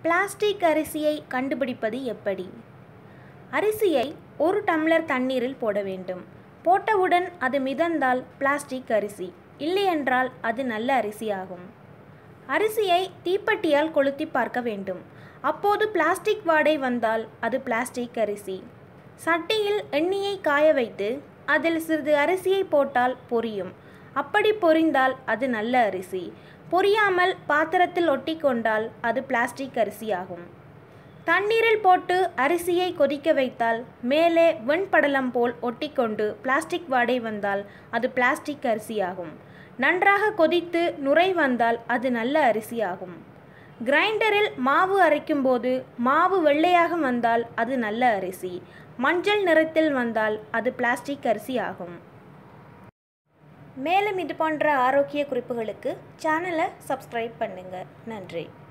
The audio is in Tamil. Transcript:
பிளாஸ்டிக் அரிசியை கண்டுபிடிப்பது எப்படி அரிசியை ஒரு டம்ளர் தண்ணீரில் போட வேண்டும் போட்டவுடன் அது மிதந்தால் பிளாஸ்டிக் அரிசி இல்லையென்றால் அது நல்ல அரிசியாகும் அரிசியை தீப்பெட்டியால் கொளுத்தி பார்க்க வேண்டும் அப்போது பிளாஸ்டிக் வாடை வந்தால் அது பிளாஸ்டிக் அரிசி சட்டியில் எண்ணெயை காய வைத்து அதில் சிறிது அரிசியை போட்டால் பொரியும் அப்படி பொரிந்தால் அது நல்ல அரிசி பொரியாமல் பாத்திரத்தில் ஒட்டி கொண்டால் அது பிளாஸ்டிக் அரிசியாகும் தண்ணீரில் போட்டு அரிசியை கொதிக்க வைத்தால் மேலே வெண்படலம் போல் ஒட்டிக்கொண்டு பிளாஸ்டிக் வாடை வந்தால் அது பிளாஸ்டிக் அரிசியாகும் நன்றாக கொதித்து நுரை வந்தால் அது நல்ல அரிசியாகும் கிரைண்டரில் மாவு அரைக்கும்போது மாவு வெள்ளையாக வந்தால் அது நல்ல அரிசி மஞ்சள் நிறத்தில் வந்தால் அது பிளாஸ்டிக் அரிசி ஆகும் மேலும் இது போன்ற ஆரோக்கிய குறிப்புகளுக்கு சேனலை சப்ஸ்கிரைப் பண்ணுங்கள் நன்றி